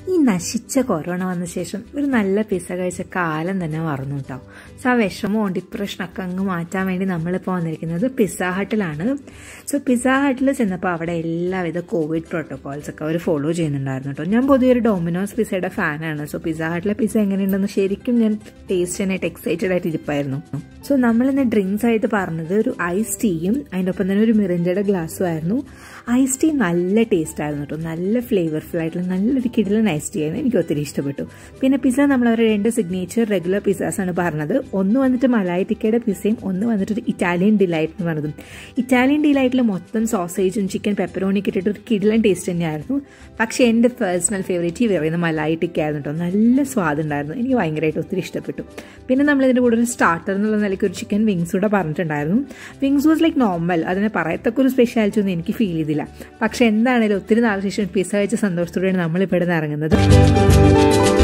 ഈ നശിച്ച കൊറോണ വന്ന ശേഷം ഒരു നല്ല പിസ്സ കഴിച്ച കാലം തന്നെ മറന്നു കേട്ടോ സോ ആ വിഷമവും ഡിപ്രഷനൊക്കെ അങ്ങ് മാറ്റാൻ വേണ്ടി നമ്മളിപ്പോൾ വന്നിരിക്കുന്നത് പിസ്സ ഹട്ടിലാണ് സോ പിസ്സ ഹട്ടിൽ ചെന്നപ്പോൾ അവിടെ എല്ലാവിധ കോവിഡ് പ്രോട്ടോകോൾസ് ഒക്കെ അവർ ഫോളോ ചെയ്യുന്നുണ്ടായിരുന്നു കേട്ടോ ഞാൻ പൊതുവെ ഒരു ഡൊമിനോസ് പിസ്സയുടെ ഫാനാണ് സോ പിസ്സ ഹട്ടിലെ പിസ്സ എങ്ങനെയുണ്ടെന്ന് ശരിക്കും ഞാൻ ടേസ്റ്റ് ചെയ്യാനായിട്ട് എക്സൈറ്റഡ് ആയിട്ട് ഇരിപ്പായിരുന്നു സോ നമ്മളിന്ന് ഡ്രിങ്ക്സ് ആയിട്ട് പറഞ്ഞത് ഒരു ഐസ് ടീയും അതിൻ്റെ ഒപ്പം തന്നെ ഒരു മിറിഞ്ചയുടെ ഗ്ലാസ്സും ആയിരുന്നു ഐസ് ടീ നല്ല ടേസ്റ്റ് ആയിരുന്നു കേട്ടോ നല്ല ഫ്ലേവർഫുൾ ആയിട്ടുള്ള നല്ലൊരു കിടിലൻ ഐസ് ടീ ആയിരുന്നു എനിക്ക് ഒത്തിരി ഇഷ്ടപ്പെട്ടു പിന്നെ പിസ്സ നമ്മൾ അവരുടെ രണ്ട് സിഗ്നേച്ചർ റെഗുലർ പിസ്സാസ് ആണ് പറഞ്ഞത് ഒന്ന് വന്നിട്ട് മലായി ടിക്കയുടെ പിസ്സയും ഒന്ന് വന്നിട്ട് ഒരു ഇറ്റാലിയൻ ഡിലൈറ്റ് എന്ന് പറഞ്ഞതും ഇറ്റാലിയൻ ഡിലൈറ്റിൽ മൊത്തം സോസേജും ചിക്കൻ പെപ്പറോണിക്ക് ഇട്ടിട്ട് ഒരു കിടിലൻ ടേസ്റ്റ് തന്നെയായിരുന്നു പക്ഷേ എൻ്റെ പേഴ്സണൽ ഫേവറേറ്റ് ഈ പറയുന്ന മലായി ടിക്ക ആയിരുന്നു കേട്ടോ നല്ല സ്വാദുണ്ടായിരുന്നു എനിക്ക് ഭയങ്കരമായിട്ട് ഒത്തിരി ഇഷ്ടപ്പെട്ടു പിന്നെ നമ്മൾ ഇതിൻ്റെ കൂടെ ഒരു സ്റ്റാർട്ടർ എന്നുള്ള നിലയ്ക്ക് ഒരു ചിക്കൻ വിങ്സ് കൂടെ പറഞ്ഞിട്ടുണ്ടായിരുന്നു വിങ്സ് വാസ് ലൈക്ക് നോർമൽ അതിനെ പറയത്തക്ക ഒരു സ്പെഷ്യാലിറ്റി ഒന്നും എനിക്ക് ഫീൽ ചെയ്തില്ല പക്ഷെ എന്താണേലും ഒത്തിരി നാളെ ശേഷം പിസ്സ കഴിച്ച സന്തോഷത്തോടെയാണ് നമ്മൾ ഇവിടെ നിന്ന് ഇറങ്ങുന്നത്